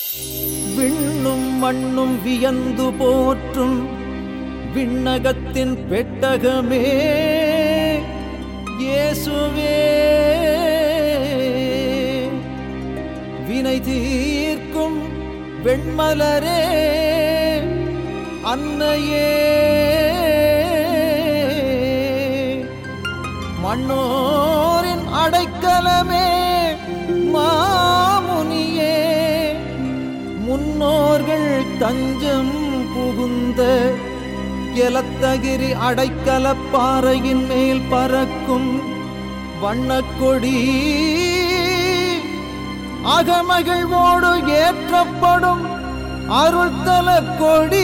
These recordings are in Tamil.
விண்ணும் மண்ணும் வியந்து போற்றும் விண்ணகத்தின் பெட்டகமே இயேசுவே வினை தீர்க்கும் வெண்மலரே அன்னையே மண்ணோரின் அடைக்கலமே மாமுனியே முன்னோர்கள் தஞ்சம் புகுந்த எலத்தகிரி அடைக்கல பாறையின் மேல் பறக்கும் வண்ணக்கொடி அகமகிழ்வோடு ஏற்றப்படும் அருள்தல கொடி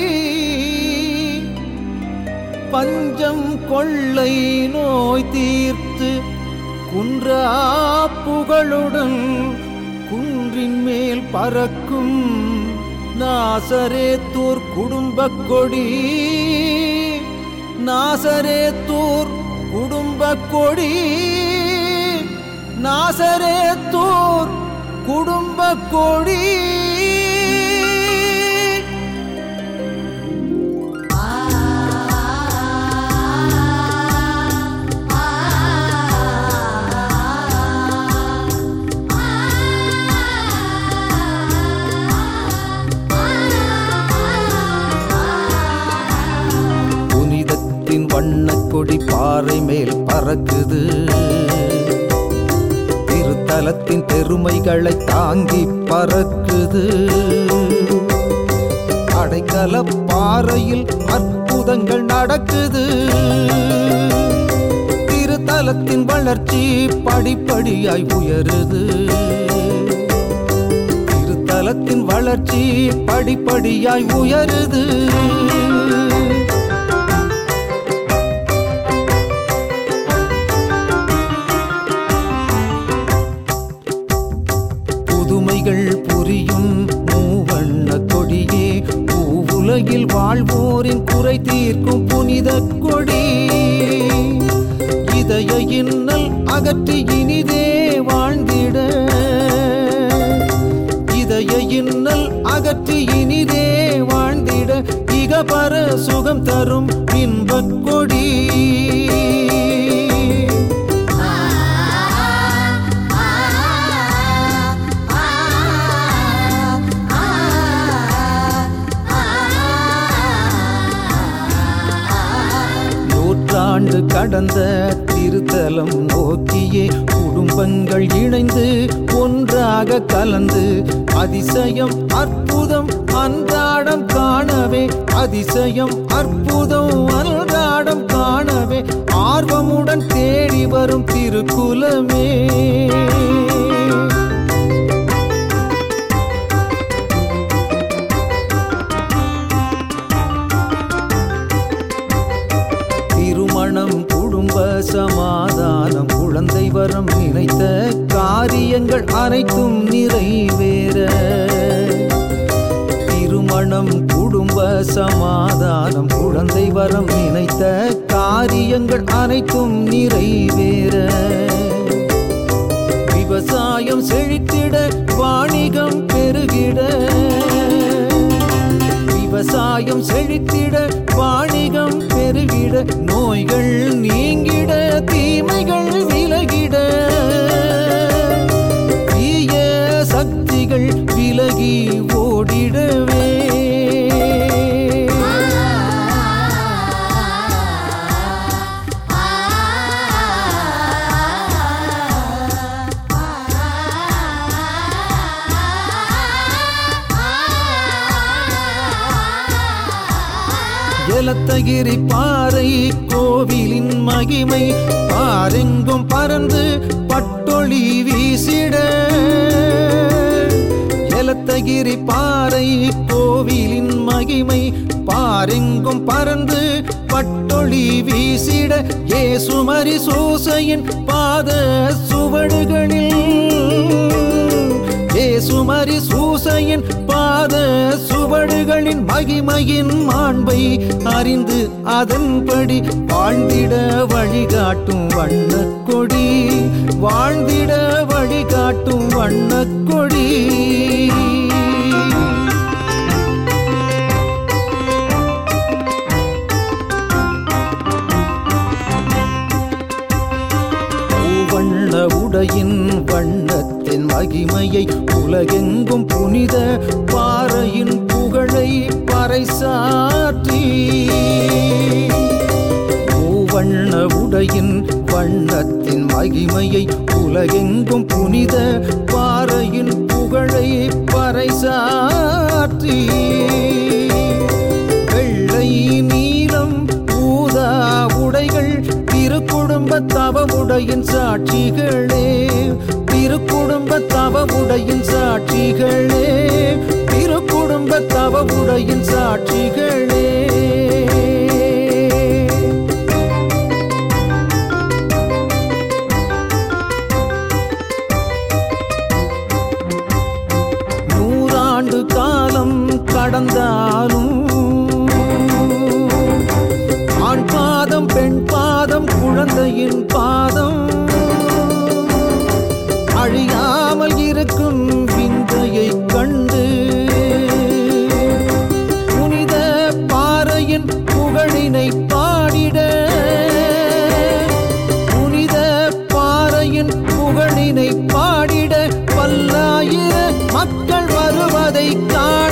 பஞ்சம் கொள்ளை நோய் தீர்த்து குன்றா புகழுடன் குன்றின் மேல் பறக்கும் நாசரேத்தூர் குடும்பக் கொடி நாசரேத்தூர் குடும்பக் கொடி நாசரேத்தூர் குடும்பக் கொடி புனிதத்தின் வண்ணக்கொடி பாறை மேல் பறக்குது திருத்தலத்தின் பெருமைகளை தாங்கி பறக்குது அடைக்கல பாறையில் அற்புதங்கள் நடக்குது திருத்தலத்தின் வளர்ச்சி படிப்படியாய் உயருது திருத்தலத்தின் வளர்ச்சி படிப்படியாய் உயருது புதுமைகள் புரியும் மூவண்ண கொடியே பூவுலகில் வாழ்வோரின் குறை தீர்க்கும் புனித கொடி இதய இன்னல் அகற்றி இனிதே வாழ்ந்திட இதய இன்னல் அகற்றி இனிதே வாழ்ந்திட இகபர சுகம் தரும் இன்பக் கொடி நூற்றாண்டு கடந்த திருத்தலம் நோக்கியே குடும்பங்கள் இணைந்து ஒன்றாக கலந்து அதிசயம் அற்புதம் அன்றாடம் காணவே அதிசயம் அற்புதம் அன்றாடம் காணவே ஆர்வமுடன் தேடி வரும் திருக்குலமே திருமணம் குடும்ப சமாதானம் குழந்தை வரம் நினைத்த காரியங்கள் அனைத்தும் நிறைவேற திருமணம் குடும்ப சமாதானம் குழந்தை வரம் நினைத்த காரியங்கள் அனைத்தும் நிறைவேற விவசாயம் செழித்திட வாணிகம் பெருகிட விவசாயம் செழித்திட வாணிகம் பெருகிட நோய்கள் நீங்கிட தீமைகள் விலகிட தீய சக்திகள் விலகி ஓடிடவே ஏலத்தகிரி பாறை கோவிலின் மகிமை பாரெங்கும் பறந்து பட்டொளி வீசிட ஏலத்தகிரி பாறை கோவிலின் மகிமை பாரெங்கும் பறந்து பட்டொளி வீசிட ஏசுமரி சூசையின் பாத சுவடுகளில் ஏசுமரி சூசையின் பாத சுவடுகளின் மகிமையின் மாண்பை அறிந்து அதன்படி வாழ்ந்திட வழிகாட்டும் வண்ணக் கொடி வாழ்ந்திட வழிகாட்டும் வண்ணக் கொடி மகிமையை உலகெங்கும் புனித பாறையின் புகழை பறைசாற்றி மூவண்ண உடையின் வண்ணத்தின் மகிமையை உலகெங்கும் புனித பாறையின் புகழை பறைசாற்றி வெள்ளை நீலம் ஊதா உடைகள் திருக்குடும்ப தவமுடையின் சாட்சிகளே திருக்குடும்ப தவமுடையின் சாட்சிகளே திருக்குடும்ப தவமுடையின் சாட்சிகளே நூறாண்டு காலம் கடந்தாலும் ஆண் பாதம் பெண் பாதம் குழந்தையின் பாதம் அழியாமல் இருக்கும் விந்தையை கண்டு புனித பாறையின் புகழினை பாடிட புனித பாறையின் புகழினை பாடிட பல்லாயிர மக்கள் வருவதை காண